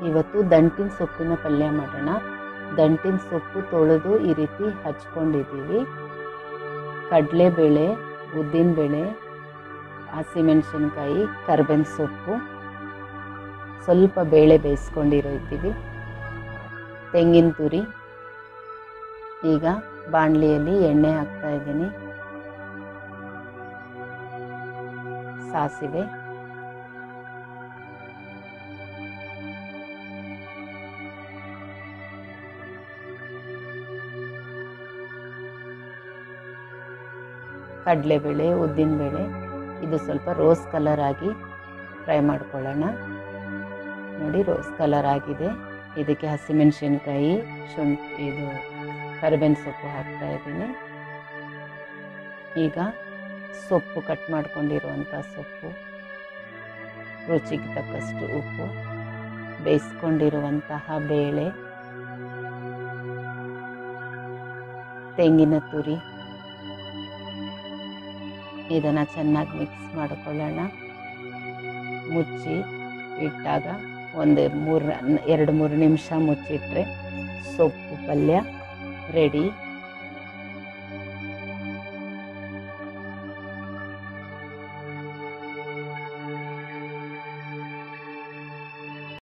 ಇವತ್ತು ದಂಟಿನ ಸೊಪ್ಪಿನ ಪಲ್ಯ ಮಾಡೋಣ ದಂಟಿನ ಸೊಪ್ಪು ತೊಳೆದು ಈ ರೀತಿ ಹಚ್ಕೊಂಡಿದ್ದೀವಿ ಕಡಲೆಬೇಳೆ ಉದ್ದಿನಬೇಳೆ ಹಸಿಮೆಣಸಿನ್ಕಾಯಿ ಕರ್ಬೇವಿನ ಸೊಪ್ಪು ಸ್ವಲ್ಪ ಬೇಳೆ ಬೇಯಿಸ್ಕೊಂಡಿರೋ ಇದ್ದೀವಿ ತೆಂಗಿನ ತುರಿ ಈಗ ಬಾಣಲಿಯಲ್ಲಿ ಎಣ್ಣೆ ಹಾಕ್ತಾ ಇದ್ದೀನಿ ಸಾಸಿವೆ ಕಡಲೆಬೇಳೆ ಉದ್ದಿನಬೇಳೆ ಇದು ಸ್ವಲ್ಪ ರೋಸ್ ಕಲರ್ ಆಗಿ ಫ್ರೈ ಮಾಡ್ಕೊಳ್ಳೋಣ ನೋಡಿ ರೋಸ್ ಕಲರ್ ಆಗಿದೆ ಇದಕ್ಕೆ ಹಸಿಮೆಣಸಿನ್ಕಾಯಿ ಶುಂಠಿ ಇದು ಕರಿಬೇವಿನ ಸೊಪ್ಪು ಹಾಕ್ತಾ ಇದ್ದೀನಿ ಈಗ ಸೊಪ್ಪು ಕಟ್ ಮಾಡ್ಕೊಂಡಿರುವಂಥ ಸೊಪ್ಪು ರುಚಿಗೆ ತಕ್ಕಷ್ಟು ಉಪ್ಪು ಬೇಯಿಸ್ಕೊಂಡಿರುವಂತಹ ಬೇಳೆ ತೆಂಗಿನ ತುರಿ ಇದನ್ನು ಚೆನ್ನಾಗಿ ಮಿಕ್ಸ್ ಮಾಡಿಕೊಳ್ಳೋಣ ಮುಚ್ಚಿ ಇಟ್ಟಾಗ ಒಂದು ಮೂರು ಎರಡು ಮೂರು ನಿಮಿಷ ಮುಚ್ಚಿಟ್ರೆ ಸೊಪ್ಪು ಪಲ್ಯ ರೆಡಿ